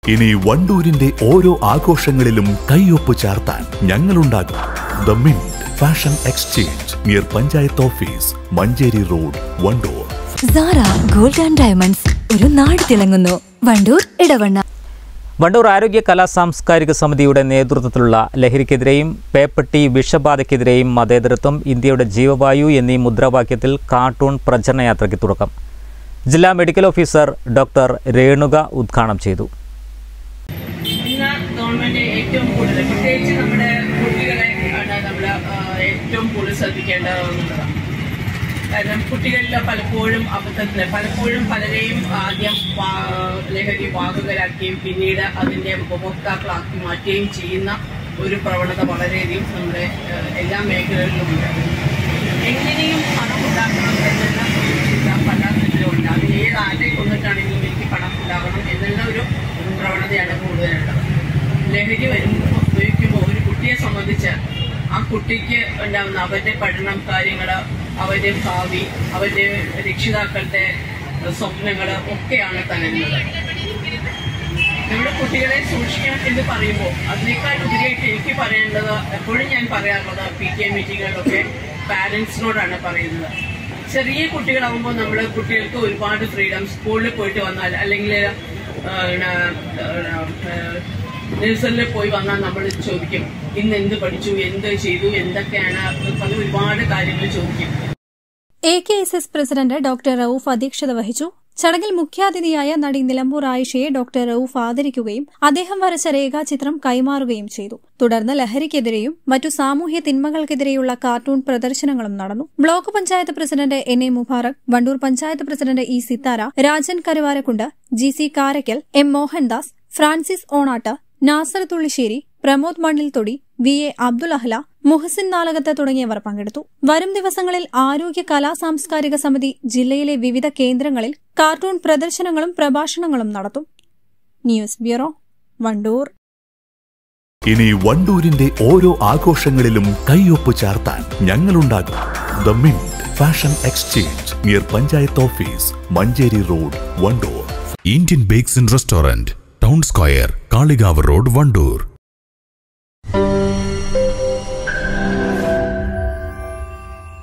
ഇനി വണ്ടൂരിന്റെ ഓരോ ആഘോഷങ്ങളിലും കൈയൊപ്പ് ചാർത്താൻ ഞങ്ങളുണ്ടാകും the mint fashion exchange near panchayat office Manjeri road Wandoor Sara gold and diamonds ഒരു നാട് തിളങ്ങുന്നു വണ്ടൂർ ഇടവണ്ണ വണ്ടൂർ ആരോഗ്യ കലാ സാംസ്കാരിക സമിതിയുടെ നേതൃത്വത്തിലുള്ള ലഹരിക്കെതിരെയും പേപ്പട്ടി വിഷബാധയ്ക്കെതിരെയും മതേതരത്വം ഇന്ത്യയുടെ ജീവവായു എന്നീ മുദ്രാവാക്യത്തിൽ കാർട്ടൂൺ പ്രചരണയാത്രയ്ക്ക് തുടക്കം ജില്ലാ മെഡിക്കൽ ഓഫീസർ ഡോക്ടർ രേണുക ഉദ്ഘാടനം ചെയ്തു ഇന്ന് ഗവൺമെന്റ് ഏറ്റവും കൂടുതൽ പ്രത്യേകിച്ച് നമ്മുടെ കുട്ടികളെ ആണ് നമ്മൾ ഏറ്റവും കൂടുതൽ ശ്രദ്ധിക്കേണ്ടതെന്നുള്ളതാണ് കാരണം കുട്ടികളിൽ പലപ്പോഴും അബദ്ധത്തിൽ പലപ്പോഴും പലരെയും ആദ്യം വാ- ലഹരി വാഹകരാക്കുകയും പിന്നീട് അതിന്റെ ഉപഭോക്താക്കളാക്കി മാറ്റുകയും ചെയ്യുന്ന ഒരു പ്രവണത വളരെയധികം നമ്മുടെ ഏഹ്, എല്ലാ മേഖലകളിലുമുണ്ട് എങ്ങനെയും പണം ഉണ്ടാക്കണം എന്നുള്ള ഒരു ചിന്ത പലർക്കുണ്ട് അത് ഏത് ആരെ കൊന്നിട്ടാണെങ്കിലും എനിക്ക് പണം ഉണ്ടാകണം എന്നുള്ള ഒരു പ്രവണതയാണ് കൂടുതലുള്ളത് ലഹരി വരുമ്പോൾ ഉപയോഗിക്കുമ്പോൾ ഒരു കുട്ടിയെ സംബന്ധിച്ച് ആ കുട്ടിക്ക് ഉണ്ടാകുന്ന അവരുടെ പഠനം കാര്യങ്ങൾ അവരുടെ ഭാവി അവരുടെ രക്ഷിതാക്കളുടെ സ്വപ്നങ്ങൾ ഒക്കെയാണ് തകരുന്നത് നമ്മുടെ കുട്ടികളെ സൂക്ഷിക്കണം എന്ന് പറയുമ്പോൾ അതിനേക്കാൾ ഉപരിയായിട്ട് എനിക്ക് പറയേണ്ടത് എപ്പോഴും ഞാൻ പറയാറുള്ളത് പി ടി എ മീറ്റിങ്ങുകളിലൊക്കെ പാരൻസിനോടാണ് പറയുന്നത് ചെറിയ കുട്ടികളാകുമ്പോൾ നമ്മൾ കുട്ടികൾക്ക് ഒരുപാട് ഫ്രീഡം സ്കൂളിൽ പോയിട്ട് വന്നാൽ അല്ലെങ്കിൽ നഴ്സറിൽ പോയി വന്നാൽ നമ്മൾ ചോദിക്കും ഇന്ന് എന്ത് പഠിച്ചു എന്ത് ചെയ്തു എന്തൊക്കെയാണ് പല ഒരുപാട് കാര്യങ്ങൾ ചോദിക്കും A K S S president doctor Rauf അധ്യക്ഷത വഹിച്ചു ചടങ്ങിൽ മുഖ്യാതിഥിയായ നടി നിലമ്പൂർ ആയിഷയെ ഡോക്ടർ റൌഫ് ആദരിക്കുകയും അദ്ദേഹം വരച്ച രേഖാചിത്രം കൈമാറുകയും ചെയ്തു തുടർന്ന് ലഹരിക്കെതിരെയും മറ്റു സാമൂഹ്യ തിന്മകൾക്കെതിരെയുള്ള കാർട്ടൂൺ പ്രദർശനങ്ങളും നടന്നു block panchayat president N A Mubarak Wandoor panchayat president E Sithara Rajan Karuvarakundu G C Karakkal M Mohandas Francis Onattu Nasar Thullissery Pramod Mannilthodi V A Abdul Ahla Muhasin Nalakath തുടങ്ങിയവർ പങ്കെടുത്തു വരും ദിവസങ്ങളിൽ ആരോഗ്യ കലാ സാംസ്കാരിക സമിതി ജില്ലയിലെ വിവിധ കേന്ദ്രങ്ങളിൽ കാർട്ടൂൺ പ്രദർശനങ്ങളും പ്രഭാഷണങ്ങളും നടത്തും ന്യൂസ് ബ്യൂറോ വണ്ടൂർ ഇനി വണ്ടൂരിന്റെ ഓരോ ആഘോഷങ്ങളിലും കൈയൊപ്പ് ചാർത്താൻ ഞങ്ങളുണ്ടാകും the mint fashion exchange near panchayat office Manjeri road Wandoor Indian bakes and restaurant town square Kalikavu road Wandoor